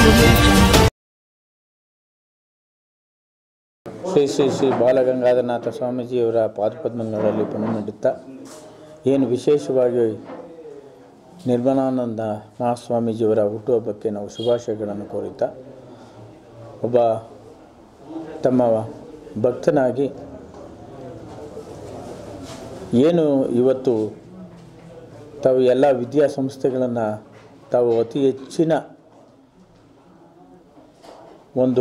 ಶ್ರೀ ಶ್ರೀ ಶ್ರೀ ಬಾಲಗಂಗಾಧರನಾಥ ಸ್ವಾಮೀಜಿಯವರ ಪಾದಪದ್ಮಗಳಲ್ಲಿ ಪುನರ್ಮಿಡುತ್ತಾ ಏನು ವಿಶೇಷವಾಗಿ ನಿರ್ಮಲಾನಂದ ಮಹಾಸ್ವಾಮೀಜಿಯವರ ಹುಟ್ಟುಹಬ್ಬಕ್ಕೆ ನಾವು ಶುಭಾಶಯಗಳನ್ನು ಕೋರುತ್ತಾ ಒಬ್ಬ ತಮ್ಮ ಭಕ್ತನಾಗಿ ಏನು ಇವತ್ತು ತಾವು ಎಲ್ಲ ವಿದ್ಯಾಸಂಸ್ಥೆಗಳನ್ನು ತಾವು ಅತಿ ಹೆಚ್ಚಿನ ಒಂದು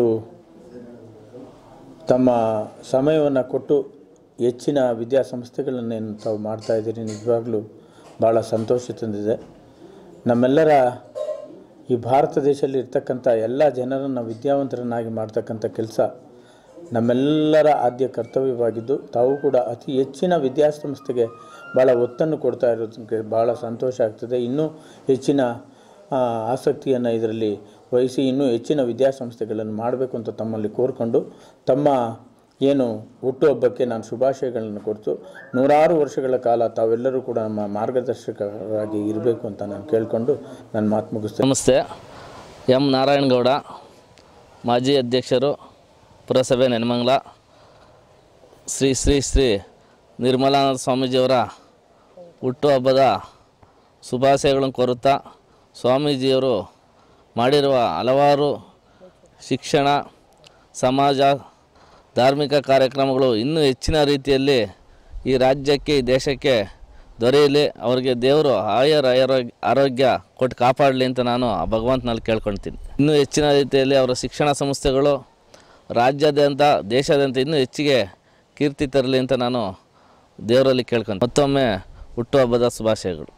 ತಮ್ಮ ಸಮಯವನ್ನು ಕೊಟ್ಟು ಹೆಚ್ಚಿನ ವಿದ್ಯಾಸಂಸ್ಥೆಗಳನ್ನೇನು ತಾವು ಮಾಡ್ತಾಯಿದ್ದೀರಿ ನಿಜವಾಗ್ಲೂ ಭಾಳ ಸಂತೋಷ ತಂದಿದೆ ನಮ್ಮೆಲ್ಲರ ಈ ಭಾರತ ದೇಶದಲ್ಲಿ ಇರ್ತಕ್ಕಂಥ ಎಲ್ಲ ಜನರನ್ನು ವಿದ್ಯಾವಂತರನ್ನಾಗಿ ಮಾಡ್ತಕ್ಕಂಥ ಕೆಲಸ ನಮ್ಮೆಲ್ಲರ ಆದ್ಯ ಕರ್ತವ್ಯವಾಗಿದ್ದು ತಾವು ಕೂಡ ಅತಿ ಹೆಚ್ಚಿನ ವಿದ್ಯಾಸಂಸ್ಥೆಗೆ ಭಾಳ ಒತ್ತನ್ನು ಕೊಡ್ತಾ ಇರೋದಕ್ಕೆ ಭಾಳ ಸಂತೋಷ ಆಗ್ತದೆ ಇನ್ನೂ ಹೆಚ್ಚಿನ ಆ, ಆಸಕ್ತಿಯನ್ನು ಇದರಲ್ಲಿ ವಹಿಸಿ ಇನ್ನೂ ಹೆಚ್ಚಿನ ವಿದ್ಯಾಸಂಸ್ಥೆಗಳನ್ನು ಮಾಡಬೇಕು ಅಂತ ತಮ್ಮಲ್ಲಿ ಕೋರ್ಕೊಂಡು ತಮ್ಮ ಏನು ಹುಟ್ಟುಹಬ್ಬಕ್ಕೆ ನಾನು ಶುಭಾಶಯಗಳನ್ನು ಕೊಡ್ತು ನೂರಾರು ವರ್ಷಗಳ ಕಾಲ ತಾವೆಲ್ಲರೂ ಕೂಡ ನಮ್ಮ ಮಾರ್ಗದರ್ಶಕರಾಗಿ ಇರಬೇಕು ಅಂತ ನಾನು ಕೇಳಿಕೊಂಡು ನನ್ನ ಮಾತು ಮುಗಿಸ್ತೇನೆ ನಮಸ್ತೆ ಎಂ ನಾರಾಯಣಗೌಡ ಮಾಜಿ ಅಧ್ಯಕ್ಷರು ಪುರಸಭೆ ನೆನಮಂಗಲ ಶ್ರೀ ಶ್ರೀ ಶ್ರೀ ನಿರ್ಮಲಾನಂದ ಸ್ವಾಮೀಜಿಯವರ ಹುಟ್ಟುಹಬ್ಬದ ಶುಭಾಶಯಗಳನ್ನು ಕೋರುತ್ತಾ ಸ್ವಾಮೀಜಿಯವರು ಮಾಡಿರುವ ಹಲವಾರು ಶಿಕ್ಷಣ ಸಮಾಜ ಧಾರ್ಮಿಕ ಕಾರ್ಯಕ್ರಮಗಳು ಇನ್ನೂ ಹೆಚ್ಚಿನ ರೀತಿಯಲ್ಲಿ ಈ ರಾಜ್ಯಕ್ಕೆ ಈ ದೇಶಕ್ಕೆ ದೊರೆಯಲಿ ಅವರಿಗೆ ದೇವರು ಆಯರ್ ಆರೋಗ್ಯ ಆರೋಗ್ಯ ಕೊಟ್ಟು ಕಾಪಾಡಲಿ ಅಂತ ನಾನು ಆ ಭಗವಂತನಲ್ಲಿ ಕೇಳ್ಕೊಳ್ತೀನಿ ಇನ್ನೂ ಹೆಚ್ಚಿನ ರೀತಿಯಲ್ಲಿ ಅವರ ಶಿಕ್ಷಣ ಸಂಸ್ಥೆಗಳು ರಾಜ್ಯಾದ್ಯಂತ ದೇಶಾದ್ಯಂತ ಇನ್ನೂ ಹೆಚ್ಚಿಗೆ ಕೀರ್ತಿ ತರಲಿ ಅಂತ ನಾನು ದೇವರಲ್ಲಿ ಕೇಳ್ಕೊಂಡು ಮತ್ತೊಮ್ಮೆ ಹುಟ್ಟುಹಬ್ಬದ ಶುಭಾಶಯಗಳು